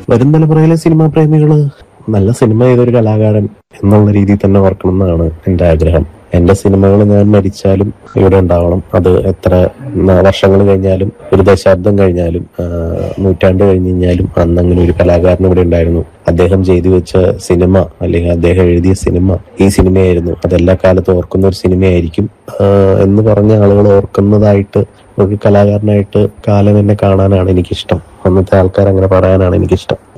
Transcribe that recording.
വരും തലമുറയിലെ സിനിമാ പ്രേമികള് നല്ല സിനിമ ചെയ്തൊരു കലാകാരൻ എന്നുള്ള രീതിയിൽ തന്നെ ഓർക്കണം എന്നാണ് എന്റെ ആഗ്രഹം എന്റെ സിനിമകൾ ഞാൻ മരിച്ചാലും ഇവിടെ ഉണ്ടാവണം അത് എത്ര വർഷങ്ങൾ കഴിഞ്ഞാലും ഒരു ദശാബ്ദം കഴിഞ്ഞാലും ആ, നൂറ്റാണ്ട് കഴിഞ്ഞ് കഴിഞ്ഞാലും അന്ന് അങ്ങനെ ഒരു കലാകാരൻ ഇവിടെ ഉണ്ടായിരുന്നു അദ്ദേഹം ചെയ്തു വെച്ച സിനിമ അല്ലെങ്കിൽ അദ്ദേഹം എഴുതിയ സിനിമ ഈ സിനിമയായിരുന്നു അതെല്ലാ കാലത്തും ഓർക്കുന്ന ഒരു സിനിമയായിരിക്കും ആ, എന്ന് പറഞ്ഞ ആളുകൾ ഓർക്കുന്നതായിട്ട് ഒരു കലാകാരനായിട്ട് കാലം എന്നെ കാണാനാണ് എനിക്കിഷ്ടം അന്നത്തെ ആൾക്കാർ അങ്ങനെ പറയാനാണ് എനിക്കിഷ്ടം